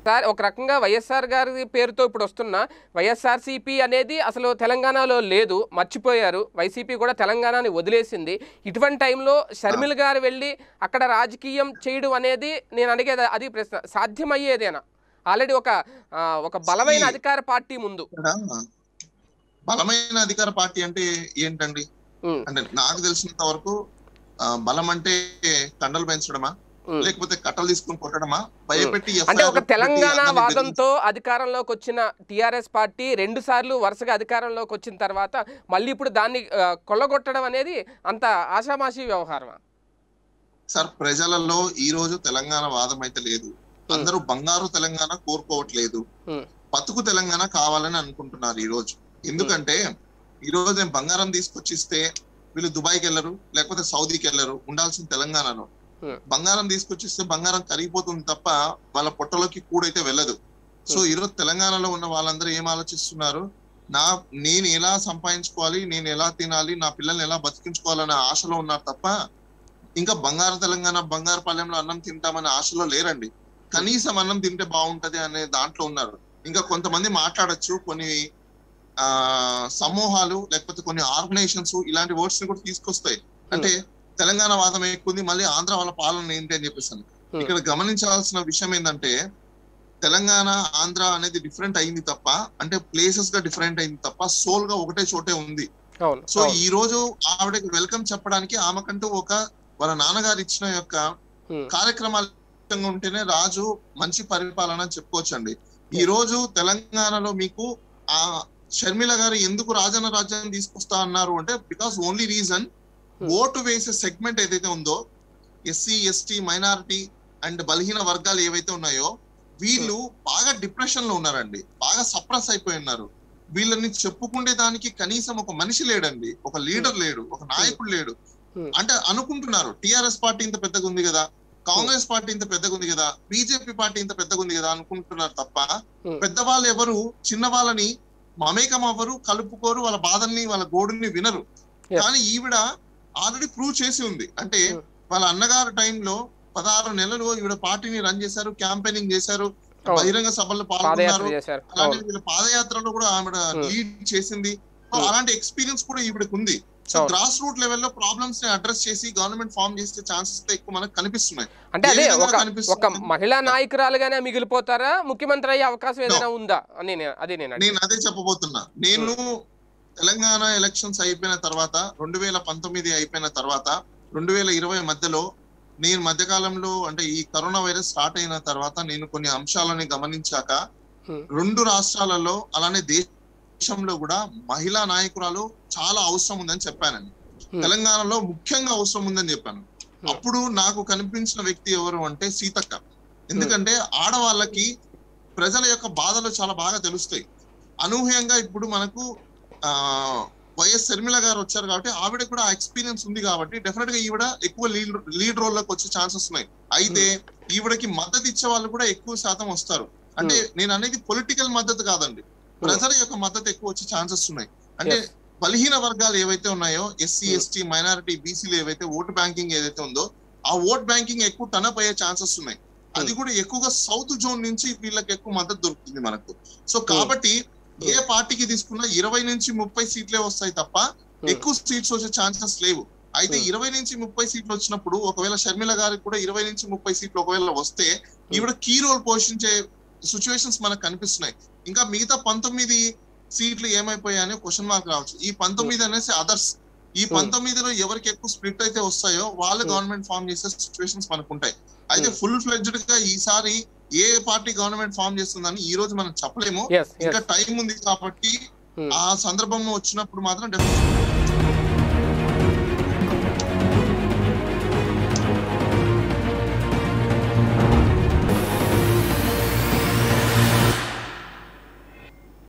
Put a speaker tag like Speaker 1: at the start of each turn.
Speaker 1: ఒకసారి ఒక రకంగా వైఎస్ఆర్ గారి పేరుతో ఇప్పుడు వస్తున్న వైఎస్ఆర్సీపీ అనేది అసలు తెలంగాణలో లేదు మర్చిపోయారు వైసీపీ కూడా తెలంగాణని వదిలేసింది ఇటువంటి టైంలో షర్మిల గారు వెళ్ళి అక్కడ రాజకీయం చేయడం అనేది నేను అడిగేది అది ప్రశ్న సాధ్యమయ్యేదేనా ఆల్రెడీ ఒక ఆ, ఒక బలమైన అధికార పార్టీ ముందు
Speaker 2: ఇక్కడ బలమైన అధికార పార్టీ అంటే ఏంటండి
Speaker 1: ఉమ్,
Speaker 2: అంటే నాకు తెలిసినంత వరకు ఆ, బలం అంటే కండలు పెంచడమా
Speaker 1: ఉమ్.
Speaker 2: లేకపోతే కట్టలు తీసుకుని కొట్టడమా భయపెట్టి
Speaker 1: అంటే ఒక
Speaker 2: FIR పెట్టి
Speaker 1: తెలంగాణ
Speaker 2: అందరినీ
Speaker 1: వాదంతో అధికారంలోకి వచ్చిన టిఆర్ఎస్ పార్టీ రెండు సార్లు వరుసగా అధికారంలోకి వచ్చిన తర్వాత మళ్ళీ ఇప్పుడు దాన్ని ఆ, కొల్లగొట్టడం అనేది అంత ఆషామాషి వ్యవహారమా
Speaker 2: సార్ ప్రజలలో ఈ రోజు తెలంగాణ వాదం అయితే లేదు అందరూ బంగారు తెలంగాణ కోరుకోవట్లేదు
Speaker 1: Hmm.
Speaker 2: బతుకు తెలంగాణ కావాలని అనుకుంటున్నారు ఈ రోజు ఎందుకంటే ఈ రోజు నేను బంగారం తీసుకొచ్చిస్తే వీళ్ళు దుబాయ్కి వెళ్ళరు లేకపోతే సౌదీకి వెళ్ళరు ఉండాల్సిన తెలంగాణలో
Speaker 1: Hmm.
Speaker 2: బంగారం తీసుకొచ్చిస్తే బంగారం కరిగిపోతుంది తప్ప వాళ్ళ పొట్టలోకి కూడైతే వెళ్ళదు సో
Speaker 1: Hmm.
Speaker 2: ఈ రోజు తెలంగాణలో ఉన్న వాళ్ళందరూ ఏం ఆలోచిస్తున్నారు నా నేను ఎలా సంపాదించుకోవాలి నేను ఎలా తినాలి నా పిల్లల్ని ఎలా బతికించుకోవాలనే ఆశలో ఉన్నారు తప్ప ఇంకా బంగారు తెలంగాణ బంగారు పల్లెంలో అన్నం తింటామనే ఆశలో లేరండి కనీసం అన్నం తింటే బాగుంటది అనే దాంట్లో ఉన్నారు ఇంకా కొంతమంది మాట్లాడొచ్చు కొన్ని ఆ సమూహాలు లేకపోతే కొన్ని ఆర్గనైజేషన్స్ ఇలాంటి వర్డ్స్ ని కూడా తీసుకొస్తాయి అంటే తెలంగాణ వాదం ఎక్కుంది మళ్ళీ ఆంధ్ర వాళ్ళ పాలన ఏంటి అని చెప్పేసి అని.
Speaker 1: Hmm.
Speaker 2: ఇక్కడ గమనించాల్సిన విషయం ఏంటంటే తెలంగాణ ఆంధ్ర అనేది డిఫరెంట్ అయింది తప్ప అంటే ప్లేసెస్ గా డిఫరెంట్ అయింది తప్ప సోల్ గా ఒకటే చోటే ఉంది
Speaker 1: అవును
Speaker 2: సో
Speaker 1: అవును.
Speaker 2: ఈ రోజు ఆవిడకి వెల్కమ్ చెప్పడానికి ఆమెకంటూ ఒక వాళ్ళ నాన్నగారు ఇచ్చిన యొక్క
Speaker 1: ఉమ్,
Speaker 2: కార్యక్రమాలు ఉంటేనే రాజు మంచి పరిపాలన అని చెప్పుకోవచ్చండి ఈ రోజు తెలంగాణలో మీకు ఆ షర్మిల గారు ఎందుకు రాజన్న రాజ్యాన్ని తీసుకొస్తా అన్నారు అంటే because only reason
Speaker 1: Hmm.
Speaker 2: Vote వేసే సెగ్మెంట్ ఏదైతే ఉందో ఎస్సీ ఎస్టీ మైనారిటీ అండ్ బలహీన వర్గాలు ఏవైతే ఉన్నాయో వీళ్ళు బాగా డిప్రెషన్ లో ఉన్నారండి బాగా సప్రెస్ అయిపోయి ఉన్నారు వీళ్ళని చెప్పుకునే దానికి కనీసం ఒక మనిషి లేడండి ఒక లీడర్ లేడు ఒక నాయకుడు లేడు
Speaker 1: Hmm.
Speaker 2: అంటే అనుకుంటున్నారు టిఆర్ఎస్ పార్టీ ఇంత పెద్దగా ఉంది కదా కాంగ్రెస్ పార్టీ ఇంత పెద్దగా ఉంది కదా బీజేపీ పార్టీ ఇంత పెద్దగా ఉంది కదా అనుకుంటున్నారు తప్ప
Speaker 1: Hmm.
Speaker 2: పెద్దవాళ్ళు ఎవరు చిన్న వాళ్ళని మమేకం అవ్వరు కలుపుకోరు వాళ్ళ బాధల్ని వాళ్ళ గోడుని వినరు
Speaker 1: Yes.
Speaker 2: కానీ ఈవిడ ఆల్రెడీ ప్రూవ్ చేసి ఉంది అంటే
Speaker 1: Hmm.
Speaker 2: వాళ్ళ అన్నగారు టైంలో పదహారు నెలలు ఈవిడ పార్టీని రన్ చేశారు క్యాంపెయినింగ్ చేశారు
Speaker 1: అవును.
Speaker 2: బహిరంగ సభల్లో
Speaker 1: పాదయాత్ర
Speaker 2: పాల్గొన్నారు
Speaker 1: చేశారు
Speaker 2: అలానే
Speaker 1: అవును
Speaker 2: వీళ్ళ పాదయాత్రలో కూడా ఆవిడ
Speaker 1: Hmm.
Speaker 2: లీడ్ చేసింది సో
Speaker 1: Hmm.
Speaker 2: అలాంటి ఎక్స్పీరియన్స్ కూడా ఈవిడకు ఉంది సో
Speaker 1: అవును.
Speaker 2: గ్రాస్ రూట్ లెవెల్లో ప్రాబ్లమ్స్ ని అడ్రస్ చేసి గవర్నమెంట్ ఫార్మ్ చేసే ఛాన్సెస్ ఎక్కువ మనకు కనిపిస్తున్నాయి
Speaker 1: అంటే
Speaker 2: ఏ
Speaker 1: అదే
Speaker 2: విధంగా
Speaker 1: ఒక
Speaker 2: కనిపిస్తుంది?
Speaker 1: ఒక మహిళా నాయకురాలుగానే మిగిలిపోతారా ముఖ్యమంత్రి అయ్యే అవకాశం ఏదైనా ఉందా అని నేను అదే నేను అడిగేది.
Speaker 2: నేను అదే చెప్పబోతున్నా నేను తెలంగాణ ఎలక్షన్స్ అయిపోయిన తర్వాత రెండు వేల పంతొమ్మిది అయిపోయిన తర్వాత రెండు వేల ఇరవై మధ్యలో నేను మధ్యకాలంలో అంటే ఈ కరోనా వైరస్ స్టార్ట్ అయిన తర్వాత నేను కొన్ని అంశాలని గమనించాక
Speaker 1: Hmm.
Speaker 2: రెండు రాష్ట్రాలలో అలానే దేశంలో కూడా మహిళా నాయకురాలు చాలా అవసరం ఉందని చెప్పానండి
Speaker 1: Hmm.
Speaker 2: తెలంగాణలో ముఖ్యంగా అవసరం ఉందని చెప్పాను
Speaker 1: Hmm.
Speaker 2: అప్పుడు నాకు కనిపించిన వ్యక్తి ఎవరు అంటే సీతక్క ఎందుకంటే ఆడవాళ్ళకి ప్రజల యొక్క బాధలు చాలా బాగా తెలుస్తాయి అనూహ్యంగా ఇప్పుడు మనకు ఆ వైఎస్ శర్మిల గారు వచ్చారు కాబట్టి ఆవిడ కూడా ఆ ఎక్స్పీరియన్స్ ఉంది కాబట్టి డెఫినెట్ గా ఈవిడ ఎక్కువ లీడ్ లీడ్ రోల్ లోకి వచ్చే ఛాన్సెస్ ఉన్నాయి అయితే ఈవిడకి మద్దతు ఇచ్చే వాళ్ళు కూడా ఎక్కువ శాతం వస్తారు అంటే నేను అనేది పొలిటికల్ మద్దతు కాదండి ప్రజల యొక్క మద్దతు ఎక్కువ వచ్చే ఛాన్సెస్ ఉన్నాయి అంటే
Speaker 1: Yes.
Speaker 2: బలహీన వర్గాలు ఏవైతే ఉన్నాయో ఎస్సీ
Speaker 1: Hmm.
Speaker 2: ఎస్టీ మైనారిటీ బీసీలు ఏవైతే ఓటు బ్యాంకింగ్ ఏదైతే ఉందో ఆ ఓట్ బ్యాంకింగ్ ఎక్కువ టనప్ అయ్యే ఛాన్సెస్ ఉన్నాయి అది కూడా ఎక్కువగా సౌత్ జోన్ నుంచి వీళ్ళకి ఎక్కువ మద్దతు దొరుకుతుంది మనకు సో కాబట్టి ఏ పార్టీకి తీసుకున్నా ఇరవై నుంచి ముప్పై సీట్లే వస్తాయి తప్ప ఎక్కువ సీట్స్ వచ్చే ఛాన్సెస్ లేవు అయితే
Speaker 1: Hmm.
Speaker 2: ఇరవై నుంచి ముప్పై సీట్లు వచ్చినప్పుడు ఒకవేళ షర్మిల గారికి కూడా ఇరవై నుంచి ముప్పై సీట్లు ఒకవేళ వస్తే ఈవిడ కీ రోల్ పోషించే సిచ్యువేషన్స్ మనకు కనిపిస్తున్నాయి ఇంకా మిగతా పంతొమ్మిది సీట్లు ఏమైపోయాయని క్వశ్చన్ మార్క్ రావచ్చు ఈ పంతొమ్మిది అనేసి అదర్స్ ఈ
Speaker 1: Hmm.
Speaker 2: పంతొమ్మిదిలో ఎవరికి ఎక్కువ స్ప్లిట్ అయితే వస్తాయో వాళ్ళు
Speaker 1: Hmm.
Speaker 2: గవర్నమెంట్ ఫామ్ చేసే సిచ్యువేషన్స్ మనకు ఉంటాయి అయితే
Speaker 1: Hmm.
Speaker 2: ఫుల్ ఫ్లెడ్జ్డ్ గా ఈసారి ఏ పార్టీ గవర్నమెంట్ ఫామ్ చేస్తుందని ఈ రోజు మనం చెప్పలేము
Speaker 1: ఎస్
Speaker 2: ఇంకా
Speaker 1: ఎస్
Speaker 2: టైం ఉంది కాబట్టి
Speaker 1: Hmm.
Speaker 2: ఆ సందర్భం వచ్చినప్పుడు మాత్రం డెఫినెట్